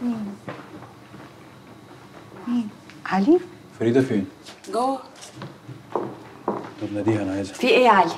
مين علي فريده فين؟ جوه طب ناديها انا عايزها في ايه يا علي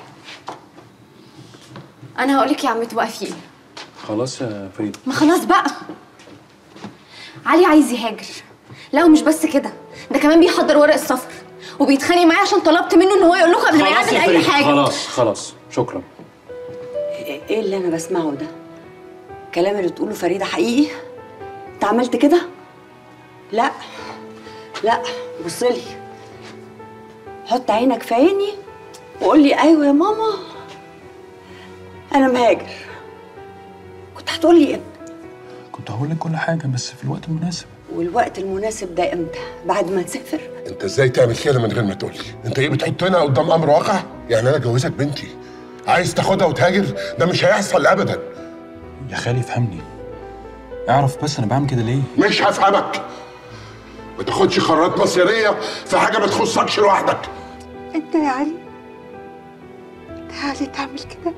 انا هقول لك يا عمتو بقى في ايه خلاص يا فريده ما خلاص بقى علي عايز يهاجر لا ومش بس كده ده كمان بيحضر ورق السفر وبيتخانق معايا عشان طلبت منه ان هو يقول لكم قبل ما خلاص يعمل يا اي فريده حاجه خلاص خلاص شكرا ايه اللي انا بسمعه ده الكلام اللي تقوله فريده حقيقي انت عملت كده لا لا بصلي حط عينك في عيني وقول لي ايوه يا ماما انا مهاجر كنت هتقول لي امتى كنت هقول لك كل حاجه بس في الوقت المناسب والوقت المناسب ده امتى بعد ما تسافر انت ازاي تعمل كده من غير ما تقول لي انت ايه بتحطنا قدام امر واقع يعني انا اتجوزك بنتي عايز تاخدها وتهاجر ده مش هيحصل ابدا يا خالي فهمني اعرف بس انا بعمل كده ليه مش هفهمك ما تاخدش قرارات مصيريه في حاجه ما تخصكش لوحدك انت يا علي انت يا علي تعمل كده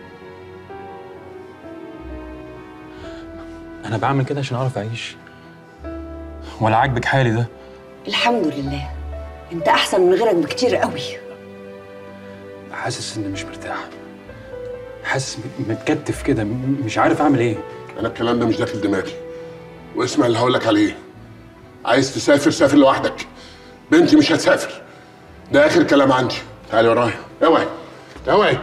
انا بعمل كده عشان اعرف اعيش ولا عاجبك حالي ده الحمد لله انت احسن من غيرك بكتير قوي حاسس اني مش مرتاح حاسس م- متكتف كده م- مش عارف اعمل ايه انا الكلام ده مش داخل دماغي واسمع اللي هقولك عليه عايز تسافر سافر لوحدك بنتي مش هتسافر ده اخر كلام عندي تعالي ورايا اوعي اوعي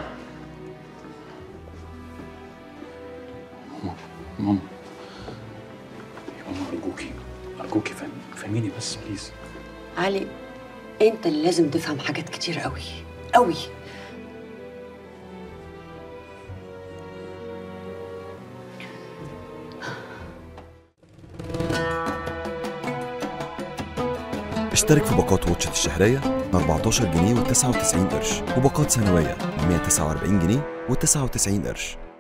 ماما يا ماما ارجوكي ارجوكي فهم فهميني بس بليز علي انت اللي لازم تفهم حاجات كتير قوي قوي اشترك في باقات واتشت الشهرية ب 14 جنيه و99 قرش وباقات سنوية ب 149 جنيه و99 قرش